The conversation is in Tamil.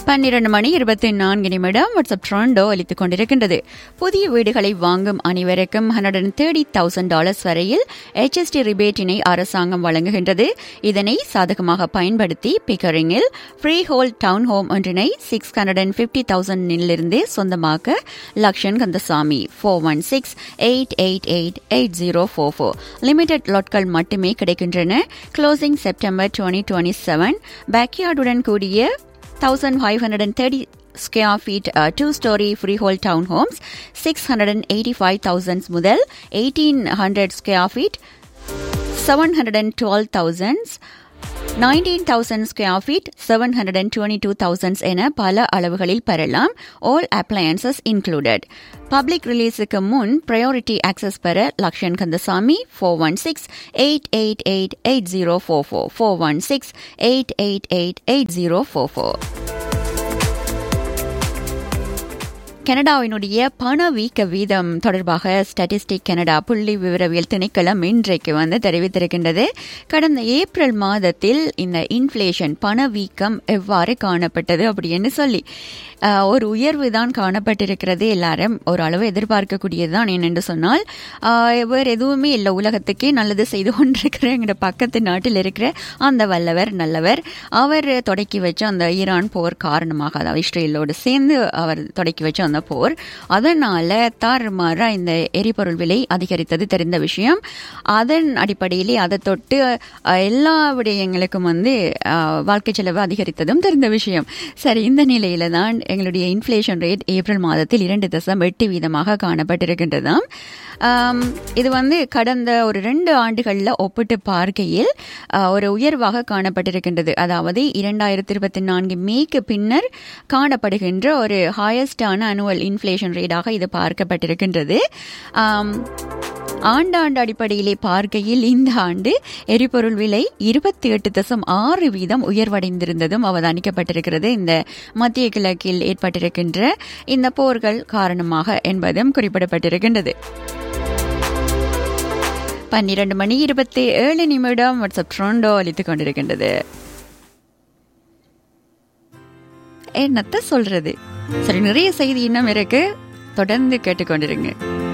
பன்னிரண்டு மணி இருபத்தி நான்கு நிமிடம் வாட்ஸ்அப் ட்ரோண்டோ அளித்துக் கொண்டிருக்கின்றது புதிய வீடுகளை வாங்கும் அனைவருக்கும் hundred and thirty thousand dollars வரையில் HST ரிபேட்டினை அரசாங்கம் வழங்குகின்றது இதனை சாதகமாக பயன்படுத்தி பிக்கரிங்கில் ஃப்ரீ ஹோல் டவுன் ஹோம் ஒன்றினை சிக்ஸ் ஹண்ட்ரட் அண்ட் பிப்டி தௌசண்டிலிருந்து சொந்தமாக்க Lakshan Kandasamy four one six eight eight eight eight zero four four limited லாட்கள் மட்டுமே கிடைக்கின்றன closing September twenty twenty seven பேக்யார்டுடன் கூடிய 1,530 square feet uh, two-story freehold townhomes, 685,000 முதல் 1,800 square feet, 712,000 19,000 square feet seven hundred and twenty two thousands என பல அளவுகளில் பெறலாம் ஆல் அப்ளையன்சஸ் இன்க்ளூடட் பப்ளிக் ரிலீஸுக்கு முன் ப்ரையாரிட்டி ஆக்சஸ் பெற Lakshan Kandasamy four one six eight eight eight eight zero four four four one six eight eight eight eight zero four four கனடாவினுடைய பணவீக்க வீதம் தொடர்பாக ஸ்டாட்டிஸ்டிக் கனடா புள்ளி விவரவியல் திணைக்களம் இன்றைக்கு வந்து தெரிவித்திருக்கின்றது கடந்த ஏப்ரல் மாதத்தில் இந்த இன்ஃபிளேஷன் பணவீக்கம் எவ்வாறு காணப்பட்டது அப்படின்னு சொல்லி அஹ், ஒரு உயர்வு தான் காணப்பட்டிருக்கிறது எல்லாரும் ஒரு அளவு எதிர்பார்க்கக்கூடியதுதான் என்னென்று சொன்னால் அஹ், வேறு எதுவுமே இல்லை உலகத்துக்கே நல்லது செய்து கொண்டிருக்கிற எங்களோட பக்கத்து நாட்டில் இருக்கிற அந்த வல்லவர் நல்லவர் அவர் தொடக்கி வச்ச அந்த ஈரான் போர் காரணமாக அதாவது இஸ்ரேலோடு சேர்ந்து அவர் தொடக்கி வச்ச அந்த போர் அதனால தாறுமாறா இந்த எரிபொருள் விலை அதிகரித்தது தெரிந்த விஷயம் அதன் அடிப்படையிலே அதை தொட்டு அஹ், எல்லா விடயங்களுக்கும் வந்து அஹ், வாழ்க்கை செலவு அதிகரித்ததும் தெரிந்த விஷயம் சரி இந்த நிலையில தான் எங்களுடைய இன்ஃப்ளேஷன் ரேட் ஏப்ரல் மாதத்தில் இரண்டு தசம் எட்டு வீதமாக காணப்பட்டிருக்கின்றதாம் ஆம், இது வந்து கடந்த ஒரு ரெண்டு ஆண்டுகளில் ஒப்பிட்டு பார்க்கையில் அஹ், ஒரு உயர்வாக காணப்பட்டிருக்கின்றது அதாவது இரண்டாயிரத்தி இருபத்தி நான்கு மேக்கு பின்னர் காணப்படுகின்ற ஒரு ஹையஸ்டான அனுவல் இன்ஃப்ளேஷன் ரேட்டாக இது பார்க்கப்பட்டிருக்கின்றது ஆம், ஆண்டாண்டு அடிப்படையிலே பார்க்கையில் இந்த ஆண்டு எரிபொருள் விலை இருபத்தி எட்டு தசம் ஆறு வீதம் உயர்வடைந்திருந்ததும் அவதானிக்கப்பட்டிருக்கிறது இந்த மத்திய கிழக்கில் ஏற்பட்டிருக்கின்ற இந்த போர்கள் காரணமாக என்பதும் குறிப்பிடப்பட்டிருக்கின்றது பன்னிரண்டு மணி இருபத்தி ஏழு நிமிடம் வாட்ஸ்அப் ட்ரோண்டோ அளித்துக் கொண்டிருக்கின்றது என்னத்த சொல்றது சரி நிறைய செய்தி இன்னும் இருக்கு தொடர்ந்து கேட்டுக்கொண்டிருங்க